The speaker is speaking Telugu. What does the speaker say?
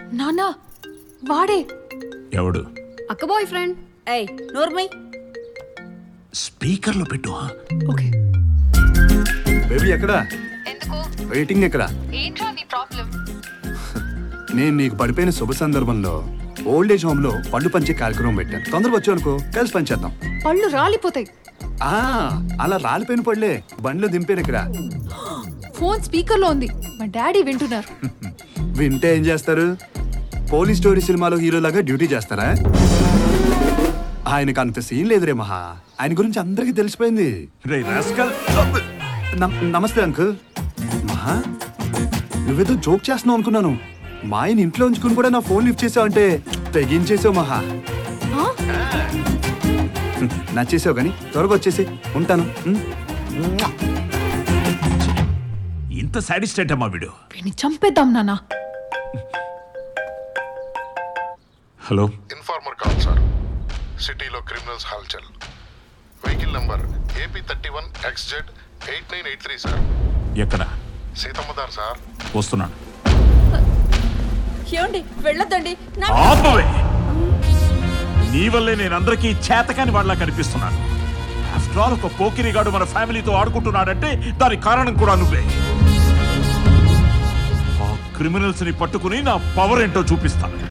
నానా వాడే ఎవడు అక్క బాయ్ ఫ్రెండ్ ఏయ్ నోర్మై స్పీకర్లో పెట్టు ఆ? ఓకే బేబీ ఎక్కడా ఎందుకు వెయిటింగ్ ఎక్కడా ఏంట్రా నీ ప్రాబ్లం నేను నీకు పడిపోయిన శుభ సందర్భంలో ఓల్డ్ ఏజ్ హోమ్ లో పళ్ళు పంచే కార్యక్రమం పెట్టాను తొందరగా వచ్చావు అనుకో కలిసి పనిచేద్దాం పళ్ళు రాలిపోతాయి ఆ అలా రాలిపోయిన పళ్ళే బండిలో దింపాను ఇక్కడ ఫోన్ స్పీకర్ లో ఉంది మా డాడీ వింటున్నారు వింటే ఏం చేస్తారు పోలీస్ స్టోరీ సినిమాలో హీరోలాగా డ్యూటీ చేస్తారా ఆయనకు అంత సీన్ లేదురే మహా ఆయన గురించి అందరికీ తెలిసిపోయింది రే రాస్కల్ నమ్- నమస్తే అంకుల్ మహా నువ్వేదో జోక్ చేస్తున్నావు అనుకున్నాను మా ఆయన ఇంట్లో ఉంచుకుని కూడా నా ఫోన్ లిఫ్ట్ చేసావు అంటే తెగించేసావు మహా ఆ? హ్మ్, నచ్చేసావు కానీ త్వరగా వచ్చేసి ఉంటాను హ్మ్? ఇంత సాటిస్ఫైడ్ అమ్మా వీడు వీడిని చంపేద్దాం నానా హలో ఇన్ఫార్మర్ కాల్ సార్ సిటీలో క్రిమినల్స్ హల్చల్ vehicle number AP thirty one X Z eight nine eight three sir ఎక్కడ సీతమ్మదార్ సార్ వస్తున్నాను ఏమండి వెళ్ళొద్దండి నా ఆపవే నీ వల్లే నేను అందరికీ చేతకాని వాళ్ళ కనిపిస్తున్నాను ఆఫ్టర్ ఆల్ ఒక పోకిరిగాడు మన ఫ్యామిలీతో ఆడుకుంటున్నాడంటే దానికి కారణం కూడా నువ్వే ఆ క్రిమినల్స్ ని పట్టుకుని నా పవర్ ఏంటో చూపిస్తాను